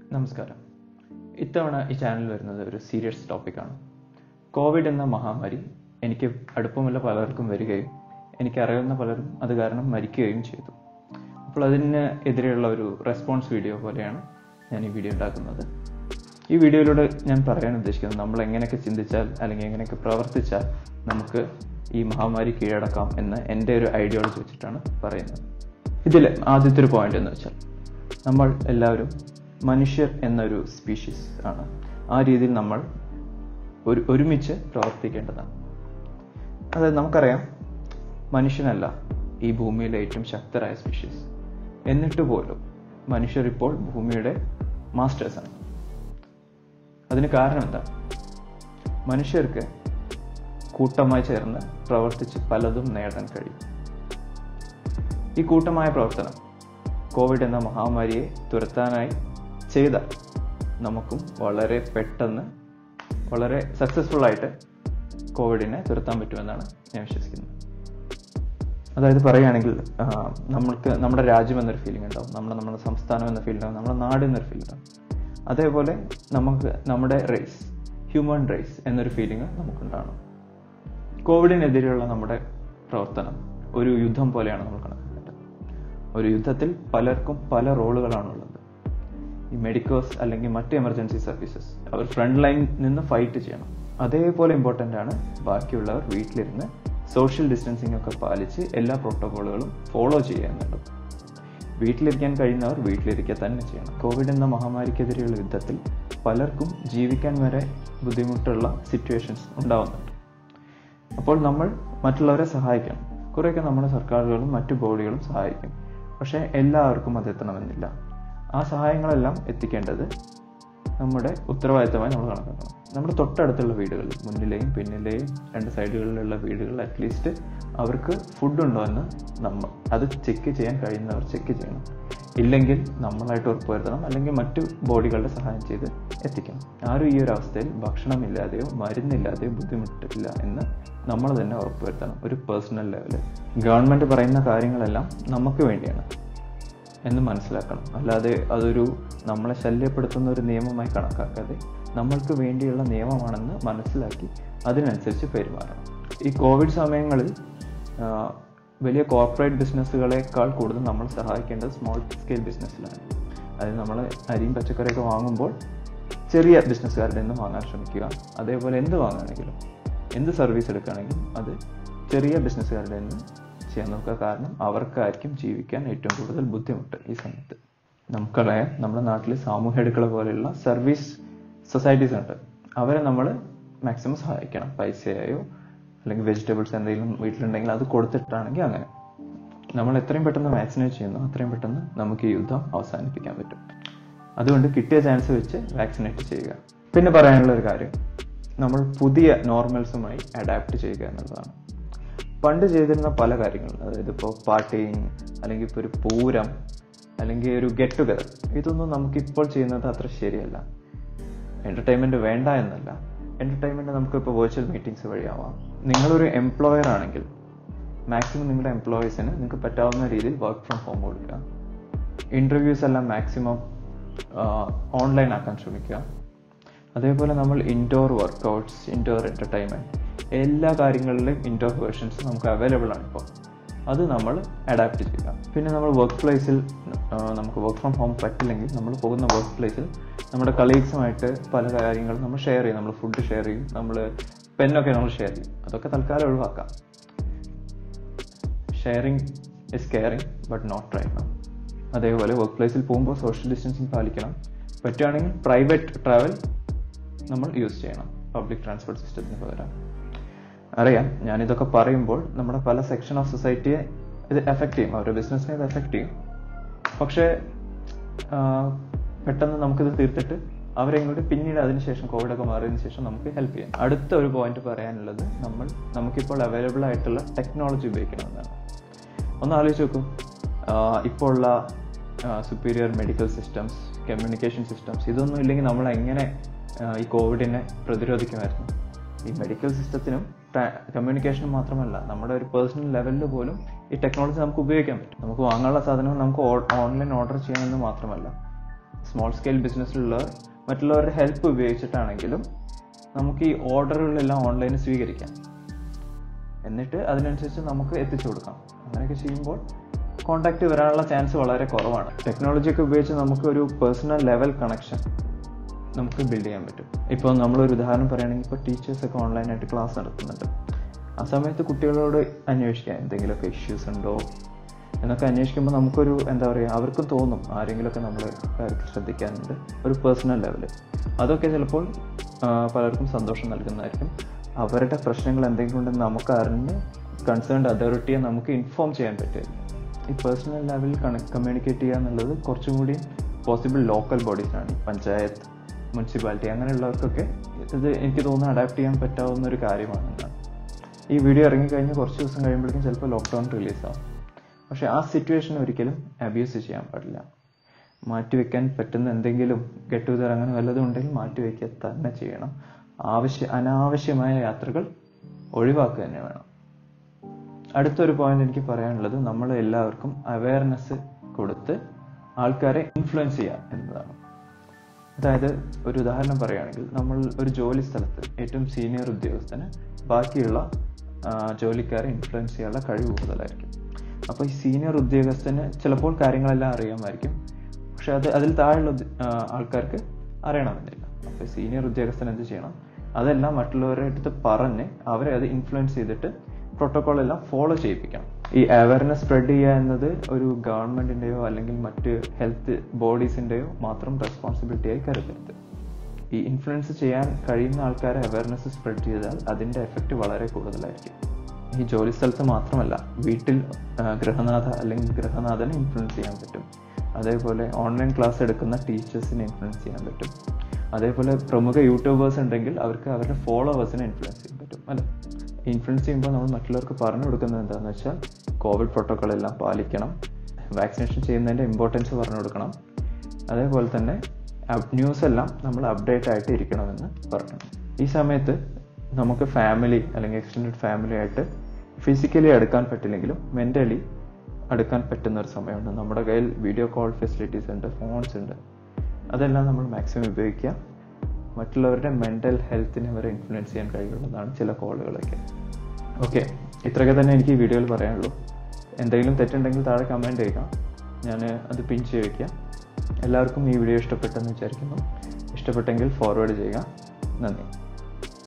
നമസ്കാരം ഇത്തവണ ഈ ചാനൽ വരുന്നത് ഒരു സീരിയസ് ടോപ്പിക്കാണ് കോവിഡ് എന്ന മഹാമാരി എനിക്ക് അടുപ്പമുള്ള പലർക്കും വരികയും എനിക്ക് അറിയുന്ന പലരും അത് കാരണം മരിക്കുകയും ചെയ്തു അപ്പോൾ അതിന് എതിരെയുള്ള ഒരു റെസ്പോൺസ് വീഡിയോ പോലെയാണ് ഞാൻ ഈ വീഡിയോ ഉണ്ടാക്കുന്നത് ഈ വീഡിയോയിലൂടെ ഞാൻ പറയാൻ ഉദ്ദേശിക്കുന്നത് നമ്മൾ എങ്ങനെയൊക്കെ ചിന്തിച്ചാൽ അല്ലെങ്കിൽ എങ്ങനെയൊക്കെ പ്രവർത്തിച്ചാൽ നമുക്ക് ഈ മഹാമാരി കീഴടക്കാം എന്ന് എൻ്റെ ഒരു ഐഡിയോളജി വെച്ചിട്ടാണ് പറയുന്നത് ഇതിൽ ആദ്യത്തെ ഒരു പോയിന്റ് എന്ന് വെച്ചാൽ നമ്മൾ എല്ലാവരും മനുഷ്യർ എന്നൊരു സ്പീഷീസ് ആണ് ആ രീതിയിൽ നമ്മൾ ഒരു ഒരുമിച്ച് പ്രവർത്തിക്കേണ്ടതാണ് അതായത് നമുക്കറിയാം മനുഷ്യനല്ല ഈ ഭൂമിയിലെ ഏറ്റവും ശക്തരായ സ്പീഷീസ് എന്നിട്ട് പോലും മനുഷ്യർ ഇപ്പോൾ ഭൂമിയുടെ മാസ്റ്റേഴ്സാണ് അതിന് കാരണം എന്താ മനുഷ്യർക്ക് കൂട്ടമായി ചേർന്ന് പ്രവർത്തിച്ച് പലതും നേടാൻ കഴിയും ഈ കൂട്ടമായ പ്രവർത്തനം കോവിഡ് എന്ന മഹാമാരിയെ തുരത്താനായി ചെയ്താൽ നമുക്കും വളരെ പെട്ടെന്ന് വളരെ സക്സസ്ഫുൾ ആയിട്ട് കോവിഡിനെ തുരത്താൻ പറ്റുമെന്നാണ് ഞാൻ വിശ്വസിക്കുന്നത് അതായത് പറയുകയാണെങ്കിൽ ആ, നമ്മൾക്ക് നമ്മുടെ രാജ്യം എന്നൊരു ഫീലിംഗ് ഉണ്ടാവും നമ്മുടെ നമ്മുടെ സംസ്ഥാനം എന്ന ഫീൽ ഉണ്ടാവും നമ്മുടെ നാട് എന്നൊരു ഫീൽ ഉണ്ടാവും അതേപോലെ നമുക്ക് നമ്മുടെ റേസ് ഹ്യൂമൻ റേസ് എന്നൊരു ഫീലിംഗ് നമുക്കുണ്ടാവണം കോവിഡിനെതിരെയുള്ള നമ്മുടെ പ്രവർത്തനം ഒരു യുദ്ധം പോലെയാണ് നമ്മൾ കണക്കാക്കേണ്ടത് ഒരു യുദ്ധത്തിൽ പലർക്കും പല റോളുകളാണുള്ളത് ഈ മെഡിക്കോസ് അല്ലെങ്കിൽ മറ്റ് എമർജൻസി സർവീസസ് അവർ ഫ്രണ്ട് ലൈൻ നിന്ന് ഫൈറ്റ് ചെയ്യണം അതേപോലെ ഇമ്പോർട്ടൻ്റ് ആണ് ബാക്കിയുള്ളവർ വീട്ടിലിരുന്ന് സോഷ്യൽ ഡിസ്റ്റൻസിങ് ഒക്കെ പാലിച്ച് എല്ലാ പ്രോട്ടോകോളുകളും ഫോളോ ചെയ്യുക എന്നുള്ളത് വീട്ടിലിരിക്കാൻ കഴിയുന്നവർ വീട്ടിലിരിക്കുക തന്നെ ചെയ്യണം കോവിഡ് എന്ന മഹാമാരിക്കെതിരെയുള്ള യുദ്ധത്തിൽ പലർക്കും ജീവിക്കാൻ വരെ ബുദ്ധിമുട്ടുള്ള സിറ്റുവേഷൻസ് ഉണ്ടാവുന്നുണ്ട് അപ്പോൾ നമ്മൾ മറ്റുള്ളവരെ സഹായിക്കണം കുറേയൊക്കെ നമ്മുടെ സർക്കാരുകളും മറ്റു ബോഡികളും സഹായിക്കും പക്ഷേ എല്ലാവർക്കും അത് എത്തണമെന്നില്ല ആ സഹായങ്ങളെല്ലാം എത്തിക്കേണ്ടത് നമ്മുടെ ഉത്തരവാദിത്തമായി നമ്മൾ കണക്കാക്കണം നമ്മുടെ തൊട്ടടുത്തുള്ള വീടുകളിൽ മുന്നിലെയും പിന്നിലെയും രണ്ട് സൈഡുകളിലുള്ള വീടുകളിൽ അറ്റ്ലീസ്റ്റ് അവർക്ക് ഫുഡ് ഉണ്ടോ എന്ന് നമ്മൾ അത് ചെക്ക് ചെയ്യാൻ കഴിയുന്നവർ ചെക്ക് ചെയ്യണം ഇല്ലെങ്കിൽ നമ്മളായിട്ട് ഉറപ്പുവരുത്തണം അല്ലെങ്കിൽ മറ്റു ബോഡികളുടെ സഹായം ചെയ്ത് എത്തിക്കണം ആരും ഈ ഒരു അവസ്ഥയിൽ ഭക്ഷണമില്ലാതെയോ മരുന്നില്ലാതെയോ ബുദ്ധിമുട്ടില്ല എന്ന് നമ്മൾ തന്നെ ഉറപ്പുവരുത്തണം ഒരു പേഴ്സണൽ ലെവലിൽ ഗവൺമെൻറ് പറയുന്ന കാര്യങ്ങളെല്ലാം നമുക്ക് വേണ്ടിയാണ് എന്ന് മനസ്സിലാക്കണം അല്ലാതെ അതൊരു നമ്മളെ ശല്യപ്പെടുത്തുന്ന ഒരു നിയമമായി കണക്കാക്കാതെ നമ്മൾക്ക് വേണ്ടിയുള്ള നിയമമാണെന്ന് മനസ്സിലാക്കി അതിനനുസരിച്ച് പെരുമാറണം ഈ കോവിഡ് സമയങ്ങളിൽ ആ, വലിയ കോർപ്പറേറ്റ് ബിസിനസ്സുകളെക്കാൾ കൂടുതൽ നമ്മൾ സഹായിക്കേണ്ടത് സ്മോൾ സ്കെയിൽ ബിസിനസ്സിലാണ് അതായത് നമ്മൾ അരിയും പച്ചക്കറിയൊക്കെ വാങ്ങുമ്പോൾ ചെറിയ ബിസിനസ്സുകാരുടെ നിന്ന് വാങ്ങാൻ ശ്രമിക്കുക അതേപോലെ എന്ത് വാങ്ങുകയാണെങ്കിലും എന്ത് സർവീസ് എടുക്കുകയാണെങ്കിലും അത് ചെറിയ ബിസിനസ്സുകാരുടെ നിന്ന് ചെയ്യാൻ നോക്കുക കാരണം അവർക്കായിരിക്കും ജീവിക്കാൻ ഏറ്റവും കൂടുതൽ ബുദ്ധിമുട്ട് ഈ സമയത്ത് നമുക്കറിയാം നമ്മുടെ നാട്ടിൽ സാമൂഹ്യ അടുക്കള പോലെയുള്ള സർവീസ് സൊസൈറ്റീസ് ഉണ്ട് അവരെ നമ്മൾ മാക്സിമം സഹായിക്കണം പൈസയായോ അല്ലെങ്കിൽ വെജിറ്റബിൾസ് എന്തെങ്കിലും വീട്ടിലുണ്ടെങ്കിൽ അത് കൊടുത്തിട്ടാണെങ്കിൽ അങ്ങനെ നമ്മൾ എത്രയും പെട്ടെന്ന് വാക്സിനേറ്റ് ചെയ്യുന്നു അത്രയും പെട്ടെന്ന് നമുക്ക് ഈ യുദ്ധം അവസാനിപ്പിക്കാൻ പറ്റും അതുകൊണ്ട് കിട്ടിയ ചാൻസ് വെച്ച് വാക്സിനേറ്റ് ചെയ്യുക പിന്നെ പറയാനുള്ള ഒരു കാര്യം നമ്മൾ പുതിയ നോർമൽസുമായി അഡാപ്റ്റ് ചെയ്യുക എന്നുള്ളതാണ് പണ്ട് ചെയ്തിരുന്ന പല കാര്യങ്ങളും അതായത് ഇപ്പോൾ പാർട്ടിങ് അല്ലെങ്കിൽ ഇപ്പോൾ ഒരു പൂരം അല്ലെങ്കിൽ ഒരു ഗെറ്റ് ടുഗദർ ഇതൊന്നും നമുക്കിപ്പോൾ ചെയ്യുന്നത് അത്ര ശരിയല്ല എൻ്റർടൈൻമെൻറ്റ് വേണ്ട എന്നല്ല എൻ്റർടൈൻമെൻറ്റ് നമുക്കിപ്പോൾ വെർച്വൽ മീറ്റിംഗ്സ് വഴിയാവാം നിങ്ങളൊരു എംപ്ലോയർ ആണെങ്കിൽ മാക്സിമം നിങ്ങളുടെ എംപ്ലോയീസിന് നിങ്ങൾക്ക് പറ്റാവുന്ന രീതിയിൽ വർക്ക് ഫ്രം ഹോം കൊടുക്കുക ഇൻ്റർവ്യൂസ് എല്ലാം മാക്സിമം ഓൺലൈൻ ആക്കാൻ ശ്രമിക്കുക അതേപോലെ നമ്മൾ ഇൻഡോർ വർക്കൗട്ട്സ് ഇൻഡോർ എൻ്റർടൈൻമെൻറ്റ് എല്ലാ കാര്യങ്ങളിലെയും ഇൻഡോർ വേർഷൻസ് നമുക്ക് അവൈലബിൾ ആണ് ഇപ്പോൾ അത് നമ്മൾ അഡാപ്റ്റ് ചെയ്യുക പിന്നെ നമ്മൾ വർക്ക് പ്ലേസിൽ നമുക്ക് വർക്ക് ഫ്രം ഹോം പറ്റില്ലെങ്കിൽ നമ്മൾ പോകുന്ന വർക്ക് പ്ലേസിൽ നമ്മുടെ കളീഗ്സുമായിട്ട് പല കാര്യങ്ങളും നമ്മൾ ഷെയർ ചെയ്യും നമ്മൾ ഫുഡ് ഷെയർ ചെയ്യും നമ്മൾ പെന്നൊക്കെ നമ്മൾ ഷെയർ ചെയ്യും അതൊക്കെ തൽക്കാലം ഒഴിവാക്കാം sharing is caring but not right no അതേപോലെ വർക്ക് പ്ലേസിൽ പോകുമ്പോൾ സോഷ്യൽ ഡിസ്റ്റൻസിങ് പാലിക്കണം പറ്റുകയാണെങ്കിൽ പ്രൈവറ്റ് ട്രാവൽ നമ്മൾ യൂസ് ചെയ്യണം പബ്ലിക് ട്രാൻസ്പോർട്ട് സിസ്റ്റത്തിന് പകരം അറിയാം ഞാനിതൊക്കെ പറയുമ്പോൾ നമ്മുടെ പല സെക്ഷൻ ഓഫ് സൊസൈറ്റിയെ ഇത് എഫക്റ്റ് ചെയ്യും അവരുടെ ബിസിനസ്സിനെ ഇത് എഫക്റ്റ് ചെയ്യും പക്ഷേ ആ, പെട്ടെന്ന് നമുക്കിത് തീർത്തിട്ട് അവരെ ഇങ്ങോട്ട് പിന്നീട് അതിനുശേഷം കോവിഡൊക്കെ മാറിയതിനു ശേഷം നമുക്ക് ഹെൽപ്പ് ചെയ്യാം അടുത്ത ഒരു പോയിന്റ് പറയാനുള്ളത് നമ്മൾ നമുക്കിപ്പോൾ അവൈലബിൾ ആയിട്ടുള്ള ടെക്നോളജി ഉപയോഗിക്കണമെന്നാണ് ഒന്ന് ആലോചിച്ച് നോക്കൂ ആഹ് ഇപ്പോൾ ഉള്ള superior medical systems communication systems ഇതൊന്നും ഇല്ലെങ്കിൽ നമ്മൾ എങ്ങനെ ആഹ് ഈ കോവിഡിനെ പ്രതിരോധിക്കുമായിരുന്നു ഈ മെഡിക്കൽ സിസ്റ്റത്തിനും കമ്മ്യൂണിക്കേഷനും മാത്രമല്ല നമ്മുടെ ഒരു പേഴ്സണൽ ലെവലിൽ പോലും ഈ ടെക്നോളജി നമുക്ക് ഉപയോഗിക്കാൻ പറ്റും നമുക്ക് വാങ്ങാനുള്ള സാധനങ്ങൾ നമുക്ക് ഓൺലൈൻ ഓർഡർ ചെയ്യണമെന്ന് മാത്രമല്ല സ്മോൾ സ്കെയിൽ ബിസിനസ്സിലുള്ളവർ മറ്റുള്ളവരുടെ ഹെൽപ്പ് ഉപയോഗിച്ചിട്ടാണെങ്കിലും നമുക്ക് ഈ ഓർഡറുകളെല്ലാം ഓൺലൈനിൽ സ്വീകരിക്കാം എന്നിട്ട് അതിനനുസരിച്ച് നമുക്ക് എത്തിച്ചു കൊടുക്കാം അങ്ങനെയൊക്കെ ചെയ്യുമ്പോൾ കോണ്ടാക്ട് വരാനുള്ള ചാൻസ് വളരെ കുറവാണ് ടെക്നോളജി ഒക്കെ ഉപയോഗിച്ച് നമുക്ക് ഒരു പേഴ്സണൽ ലെവൽ കണക്ഷൻ നമുക്ക് ബിൽഡ് ചെയ്യാൻ പറ്റും ഇപ്പോൾ നമ്മളൊരു ഉദാഹരണം പറയുകയാണെങ്കിൽ ഇപ്പോൾ ടീച്ചേഴ്സൊക്കെ ഓൺലൈനായിട്ട് ക്ലാസ് നടത്തുന്നുണ്ട് ആ സമയത്ത് കുട്ടികളോട് അന്വേഷിക്കാം എന്തെങ്കിലുമൊക്കെ ഇഷ്യൂസ് ഉണ്ടോ എന്നൊക്കെ അന്വേഷിക്കുമ്പോൾ നമുക്കൊരു എന്താ പറയുക അവർക്കും തോന്നും ആരെങ്കിലുമൊക്കെ നമ്മൾ കാര്യത്തിൽ ശ്രദ്ധിക്കാനുണ്ട് ഒരു പേഴ്സണൽ ലെവല് അതൊക്കെ ചിലപ്പോൾ ആ, പലർക്കും സന്തോഷം നൽകുന്നതായിരിക്കും അവരുടെ പ്രശ്നങ്ങൾ എന്തെങ്കിലും ഉണ്ടെന്ന് നമുക്ക് അറിഞ്ഞ് കൺസേൺഡ് അതോറിറ്റിയെ നമുക്ക് ഇൻഫോം ചെയ്യാൻ പറ്റുമായിരിക്കും ഈ പേഴ്സണൽ ലെവലിൽ കമ്മ്യൂണിക്കേറ്റ് ചെയ്യുക എന്നുള്ളത് കുറച്ചും കൂടി പോസിബിൾ ലോക്കൽ ബോഡീസാണ് പഞ്ചായത്ത് മുനിസിപ്പാലിറ്റി അങ്ങനെയുള്ളവർക്കൊക്കെ ഇത് എനിക്ക് തോന്നുന്നു അഡാപ്റ്റ് ചെയ്യാൻ പറ്റാവുന്ന ഒരു കാര്യമാണെന്നാണ് ഈ വീഡിയോ ഇറങ്ങിക്കഴിഞ്ഞ് കുറച്ച് ദിവസം കഴിയുമ്പോഴേക്കും ചിലപ്പോൾ ലോക്ക്ഡൗൺ റിലീസാവും പക്ഷേ ആ സിറ്റുവേഷൻ ഒരിക്കലും അബ്യൂസ് ചെയ്യാൻ പാടില്ല മാറ്റിവെക്കാൻ പറ്റുന്ന എന്തെങ്കിലും ഗെറ്റ് ടുഗദർ അങ്ങനെ വല്ലതും ഉണ്ടെങ്കിൽ മാറ്റിവെക്കുക തന്നെ ചെയ്യണം ആവശ്യ അനാവശ്യമായ യാത്രകൾ ഒഴിവാക്കുക തന്നെ വേണം അടുത്തൊരു പോയിന്റ് എനിക്ക് പറയാനുള്ളത് നമ്മൾ എല്ലാവർക്കും അവയർനെസ് കൊടുത്ത് ആൾക്കാരെ ഇൻഫ്ലുവൻസ് ചെയ്യുക എന്നതാണ് അതായത് ഒരു ഉദാഹരണം പറയുകയാണെങ്കിൽ നമ്മൾ ഒരു ജോലി സ്ഥലത്ത് ഏറ്റവും സീനിയർ ഉദ്യോഗസ്ഥന് ബാക്കിയുള്ള ആ, ജോലിക്കാരെ ഇൻഫ്ലുവൻസ് ചെയ്യാനുള്ള കഴിവ് കൂടുതലായിരിക്കും അപ്പോൾ ഈ സീനിയർ ഉദ്യോഗസ്ഥന് ചിലപ്പോൾ കാര്യങ്ങളെല്ലാം അറിയാമായിരിക്കും പക്ഷെ അത് അതിൽ താഴെയുള്ള ഉദ്യ- ആ, ആൾക്കാർക്ക് അറിയണമെന്നില്ല അപ്പോൾ സീനിയർ ഉദ്യോഗസ്ഥൻ എന്ത് ചെയ്യണം അതെല്ലാം മറ്റുള്ളവരുടെ അടുത്ത് പറഞ്ഞ് അവരെ അത് ഇൻഫ്ലുവൻസ് ചെയ്തിട്ട് പ്രോട്ടോകോൾ എല്ലാം ഫോളോ ചെയ്യിപ്പിക്കണം ഈ അവയർനെസ് സ്പ്രെഡ് ചെയ്യുക എന്നത് ഒരു ഗവൺമെന്റിന്റെയോ അല്ലെങ്കിൽ മറ്റ് ഹെൽത്ത് ബോഡീസിന്റെയോ മാത്രം റെസ്പോൺസിബിലിറ്റി ആയി കരുതരുത് ഈ ഇൻഫ്ലുവൻസ് ചെയ്യാൻ കഴിയുന്ന ആൾക്കാരെ അവയർനെസ് സ്പ്രെഡ് ചെയ്താൽ അതിന്റെ എഫക്റ്റ് വളരെ കൂടുതലായിരിക്കും ഈ ജോലി സ്ഥലത്ത് മാത്രമല്ല വീട്ടിൽ ആ, ഗൃഹനാഥ അല്ലെങ്കിൽ ഗൃഹനാഥനെ ഇൻഫ്ലുവൻസ് ചെയ്യാൻ പറ്റും അതേപോലെ ഓൺലൈൻ ക്ലാസ് എടുക്കുന്ന ടീച്ചേഴ്സിനെ ഇൻഫ്ലുവൻസ് ചെയ്യാൻ പറ്റും അതേപോലെ പ്രമുഖ യൂട്യൂബേഴ്സ് ഉണ്ടെങ്കിൽ അവർക്ക് അവരുടെ ഫോളോവേഴ്സിനെ ഇൻഫ്ലുവൻസ് ചെയ്യാൻ പറ്റും അല്ലെ ഇൻഫ്ലുവൻസ് ചെയ്യുമ്പോൾ നമ്മൾ മറ്റുള്ളവർക്ക് പറഞ്ഞു കൊടുക്കുന്നത് എന്താണെന്ന് വെച്ചാൽ കോവിഡ് പ്രോട്ടോക്കോൾ എല്ലാം പാലിക്കണം വാക്സിനേഷൻ ചെയ്യുന്നതിൻ്റെ ഇമ്പോർട്ടൻസ് പറഞ്ഞു കൊടുക്കണം അതേപോലെ തന്നെ ന്യൂസ് എല്ലാം നമ്മൾ അപ്ഡേറ്റ് ആയിട്ട് ഇരിക്കണമെന്ന് പറഞ്ഞു ഈ സമയത്ത് നമുക്ക് ഫാമിലി അല്ലെങ്കിൽ എക്സ്റ്റെൻഡഡ് ഫാമിലി ആയിട്ട് ഫിസിക്കലി അടുക്കാൻ പറ്റില്ലെങ്കിലും മെൻ്റലി അടുക്കാൻ പറ്റുന്ന ഒരു സമയമുണ്ട് നമ്മുടെ കയ്യിൽ വീഡിയോ കോൾ ഫെസിലിറ്റീസ് ഉണ്ട് ഫോൺസ് ഉണ്ട് അതെല്ലാം നമ്മൾ മാക്സിമം ഉപയോഗിക്കുക മറ്റുള്ളവരുടെ മെൻ്റൽ ഹെൽത്തിനെ വരെ ഇൻഫ്ലുവൻസ് ചെയ്യാൻ കഴിയുള്ളതാണ് ചില കോളുകളൊക്കെ ഓക്കെ ഇത്രയൊക്കെ തന്നെ എനിക്ക് ഈ വീഡിയോയിൽ പറയാനുള്ളൂ എന്തെങ്കിലും തെറ്റുണ്ടെങ്കിൽ താഴെ കമൻറ്റ് ചെയ്യുക ഞാൻ അത് പിൻ ചെയ്ത് വയ്ക്കാം എല്ലാവർക്കും ഈ വീഡിയോ ഇഷ്ടപ്പെട്ടെന്ന് വിചാരിക്കുന്നു ഇഷ്ടപ്പെട്ടെങ്കിൽ ഫോർവേഡ് ചെയ്യുക നന്ദി